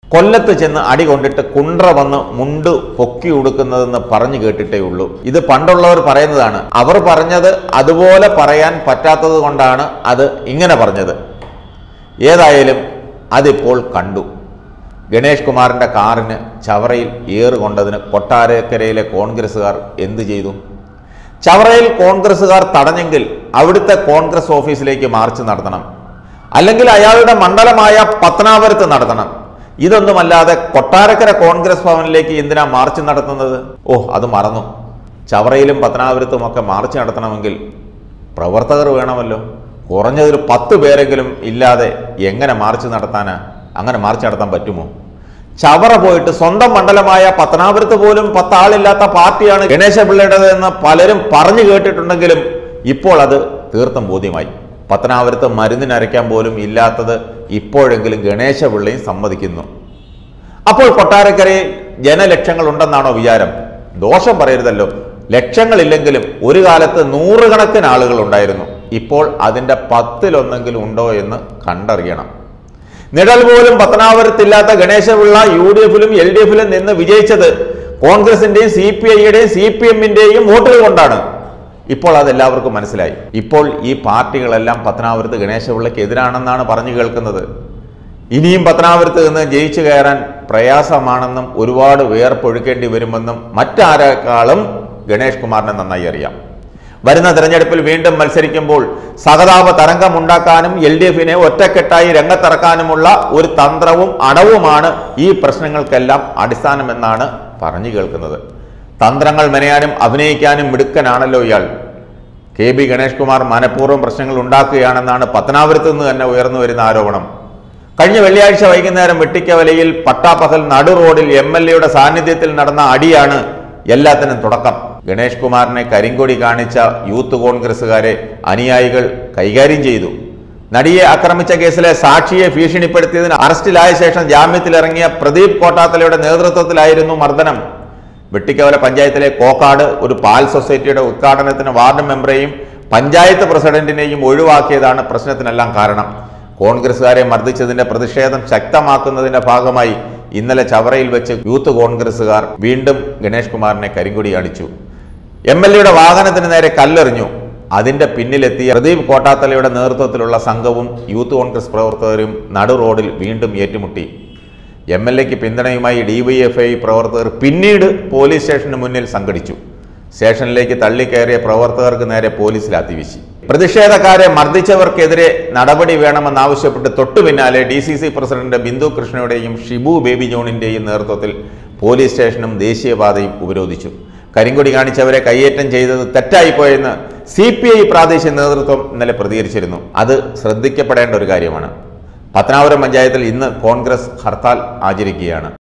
കൊല്ലത്ത് ചെന്ന് അടി കൊണ്ടിട്ട് കുണ്ട്ര വന്ന് മുണ്ട് പൊക്കി ഉടുക്കുന്നതെന്ന് പറഞ്ഞു കേട്ടിട്ടേ ഉള്ളൂ ഇത് പണ്ടുള്ളവർ പറയുന്നതാണ് അവർ പറഞ്ഞത് അതുപോലെ പറയാൻ പറ്റാത്തത് കൊണ്ടാണ് അത് ഇങ്ങനെ പറഞ്ഞത് ഏതായാലും അതിപ്പോൾ കണ്ടു ഗണേഷ് കുമാറിന്റെ കാറിന് ചവറയിൽ ഏറ് കൊണ്ടതിന് കൊട്ടാരക്കരയിലെ കോൺഗ്രസ്സുകാർ എന്തു ചെയ്തു ചവറയിൽ കോൺഗ്രസ്സുകാർ തടഞ്ഞെങ്കിൽ അവിടുത്തെ കോൺഗ്രസ് ഓഫീസിലേക്ക് മാർച്ച് നടത്തണം അല്ലെങ്കിൽ അയാളുടെ മണ്ഡലമായ പത്തനാപുരത്ത് നടത്തണം ഇതൊന്നുമല്ലാതെ കൊട്ടാരക്കര കോൺഗ്രസ് ഭവനിലേക്ക് എന്തിനാ മാർച്ച് നടത്തുന്നത് ഓ അത് മറന്നു ചവറയിലും പത്തനാപുരത്തും ഒക്കെ മാർച്ച് നടത്തണമെങ്കിൽ പ്രവർത്തകർ വേണമല്ലോ കുറഞ്ഞതൊരു പത്ത് പേരെങ്കിലും ഇല്ലാതെ എങ്ങനെ മാർച്ച് നടത്താനാ അങ്ങനെ മാർച്ച് നടത്താൻ പറ്റുമോ ചവറ പോയിട്ട് സ്വന്തം മണ്ഡലമായ പത്തനാപുരത്ത് പോലും പത്താളില്ലാത്ത പാർട്ടിയാണ് ഗണേശ പിള്ളയുടേത് എന്ന് പലരും പറഞ്ഞു കേട്ടിട്ടുണ്ടെങ്കിലും ഇപ്പോൾ അത് തീർത്തും ബോധ്യമായി പത്തനാപുരത്ത് മരുന്നിനരയ്ക്കാൻ പോലും ഇല്ലാത്തത് ഇപ്പോഴെങ്കിലും ഗണേശ പിള്ളയും സമ്മതിക്കുന്നു അപ്പോൾ കൊട്ടാരക്കരയിൽ ജനലക്ഷങ്ങൾ ഉണ്ടെന്നാണോ വിചാരം ദോഷം പറയരുതല്ലോ ലക്ഷങ്ങളില്ലെങ്കിലും ഒരു കാലത്ത് നൂറുകണക്കിന് ആളുകൾ ഉണ്ടായിരുന്നു ഇപ്പോൾ അതിന്റെ പത്തിലൊന്നെങ്കിലും ഉണ്ടോ എന്ന് കണ്ടറിയണം നിഴൽ പോലും പത്തനാപുരത്തില്ലാത്ത ഗണേശപിള്ള യു ഡി എഫിലും എൽ ഡി എഫിലും നിന്ന് വിജയിച്ചത് കോൺഗ്രസിന്റെയും സി പി ഐയുടെയും സി പി എമ്മിന്റെയും വോട്ടുകൾ കൊണ്ടാണ് ഇപ്പോൾ അതെല്ലാവർക്കും മനസ്സിലായി ഇപ്പോൾ ഈ പാർട്ടികളെല്ലാം പത്തനാപുരത്ത് ഗണേശപിള്ളയ്ക്ക് എതിരാണെന്നാണ് പറഞ്ഞു കേൾക്കുന്നത് ഇനിയും പത്തനാപുരത്ത് നിന്ന് ജയിച്ചു കയറാൻ പ്രയാസമാണെന്നും ഒരുപാട് വേർപ്പൊഴുക്കേണ്ടി വരുമെന്നും മറ്റാരെക്കാളും ഗണേഷ് കുമാറിനെ നന്നായി അറിയാം വരുന്ന തെരഞ്ഞെടുപ്പിൽ വീണ്ടും മത്സരിക്കുമ്പോൾ സഹതാപ തരംഗമുണ്ടാക്കാനും എൽ ഡി എഫിനെ ഒറ്റക്കെട്ടായി രംഗത്തിറക്കാനുമുള്ള ഒരു തന്ത്രവും അടവുമാണ് ഈ പ്രശ്നങ്ങൾക്കെല്ലാം അടിസ്ഥാനമെന്നാണ് പറഞ്ഞു കേൾക്കുന്നത് തന്ത്രങ്ങൾ മെനയാനും അഭിനയിക്കാനും മിടുക്കനാണല്ലോ ഇയാൾ കെ ബി ഗണേഷ് കുമാർ മനഃപൂർവ്വം പ്രശ്നങ്ങൾ ഉണ്ടാക്കുകയാണെന്നാണ് പത്തനാപുരത്ത് നിന്ന് തന്നെ ഉയർന്നു വരുന്ന ആരോപണം കഴിഞ്ഞ വെള്ളിയാഴ്ച വൈകുന്നേരം വെട്ടിക്കവലയിൽ പട്ടാപ്പകൽ നടു റോഡിൽ എം എൽ എയുടെ സാന്നിധ്യത്തിൽ നടന്ന അടിയാണ് എല്ലാത്തിനും തുടക്കം ഗണേഷ് കുമാറിനെ കരിങ്കൊടി കാണിച്ച യൂത്ത് കോൺഗ്രസുകാരെ അനുയായികൾ കൈകാര്യം ചെയ്തു നടിയെ ആക്രമിച്ച കേസിലെ സാക്ഷിയെ ഭീഷണിപ്പെടുത്തിയതിന് അറസ്റ്റിലായ ശേഷം ജാമ്യത്തിലിറങ്ങിയ പ്രദീപ് കോട്ടാത്തലയുടെ നേതൃത്വത്തിലായിരുന്നു മർദ്ദനം വെട്ടിക്കവല പഞ്ചായത്തിലെ കോക്കാട് ഒരു പാൽ സൊസൈറ്റിയുടെ ഉദ്ഘാടനത്തിന് വാർഡ് മെമ്പറെയും പഞ്ചായത്ത് പ്രസിഡന്റിനെയും ഒഴിവാക്കിയതാണ് പ്രശ്നത്തിനെല്ലാം കാരണം കോൺഗ്രസുകാരെ മർദ്ദിച്ചതിന്റെ പ്രതിഷേധം ശക്തമാക്കുന്നതിന്റെ ഭാഗമായി ഇന്നലെ ചവറയിൽ വെച്ച് യൂത്ത് കോൺഗ്രസുകാർ വീണ്ടും ഗണേഷ് കുമാറിനെ കരിങ്കൊടി കാണിച്ചു എം എൽ എയുടെ വാഹനത്തിന് നേരെ കല്ലെറിഞ്ഞു അതിന്റെ പിന്നിലെത്തിയ പ്രദീപ് കോട്ടാത്തലയുടെ നേതൃത്വത്തിലുള്ള സംഘവും യൂത്ത് കോൺഗ്രസ് പ്രവർത്തകരും നടു റോഡിൽ വീണ്ടും ഏറ്റുമുട്ടി എം എൽ എക്ക് പിന്തുണയുമായി ഡിവൈഎഫ്ഐ പ്രവർത്തകർ പിന്നീട് പോലീസ് സ്റ്റേഷന് മുന്നിൽ സംഘടിച്ചു സ്റ്റേഷനിലേക്ക് തള്ളിക്കയറിയ പ്രവർത്തകർക്ക് നേരെ പോലീസ് ലാത്തിവീശി പ്രതിഷേധക്കാരെ മർദ്ദിച്ചവർക്കെതിരെ നടപടി വേണമെന്നാവശ്യപ്പെട്ട് തൊട്ടു പിന്നാലെ D C C president Bindu കൃഷ്ണയുടെയും ഷിബു ബേബി ജോണിന്റെയും നേതൃത്വത്തിൽ പോലീസ് സ്റ്റേഷനും ദേശീയപാതയും ഉപരോധിച്ചു കരിങ്കൊടി കാണിച്ചവരെ കയ്യേറ്റം ചെയ്തത് തെറ്റായിപ്പോയെന്ന് സി പി ഐ പ്രാദേശിക നേതൃത്വം ഇന്നലെ പ്രതികരിച്ചിരുന്നു അത് ശ്രദ്ധിക്കപ്പെടേണ്ട ഒരു കാര്യമാണ് പത്തനാപുരം പഞ്ചായത്തിൽ ഇന്ന് കോൺഗ്രസ് ഹർത്താൽ ആചരിക്കുകയാണ്